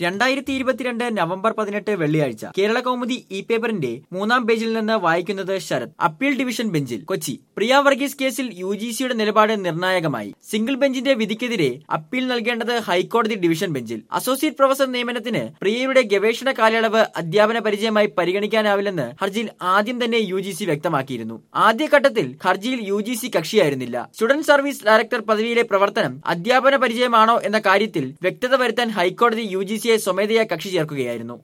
രണ്ടായിരത്തി ഇരുപത്തിരണ്ട് നവംബർ പതിനെട്ട് വെള്ളിയാഴ്ച കേരള കൗമുദി ഇ പേപ്പറിന്റെ മൂന്നാം പേജിൽ നിന്ന് വായിക്കുന്നത് ശരത് അപ്പീൽ ഡിവിഷൻ ബെഞ്ചിൽ കൊച്ചി പ്രിയ വർഗീസ് കേസിൽ യു ജി സിയുടെ നിലപാട് നിർണായകമായി സിംഗിൾ ബെഞ്ചിന്റെ വിധിക്കെതിരെ അപ്പീൽ നൽകേണ്ടത് ഹൈക്കോടതി ഡിവിഷൻ ബെഞ്ചിൽ അസോസിയേറ്റ് പ്രൊഫസർ നിയമനത്തിന് പ്രിയയുടെ ഗവേഷണ കാലയളവ് അധ്യാപന പരിചയമായി പരിഗണിക്കാനാവില്ലെന്ന് ഹർജിയിൽ ആദ്യം തന്നെ യു ജി സി വ്യക്തമാക്കിയിരുന്നു ആദ്യഘട്ടത്തിൽ ഹർജിയിൽ യു ജി സി കക്ഷിയായിരുന്നില്ല സ്റ്റുഡന്റ് സർവീസ് ഡയറക്ടർ പദവിയിലെ പ്രവർത്തനം അധ്യാപന പരിചയമാണോ എന്ന കാര്യത്തിൽ വ്യക്തത വരുത്താൻ ഹൈക്കോടതി യു ജി സിയെ സ്വമേധയാ കക്ഷി ചേർക്കുകയായിരുന്നു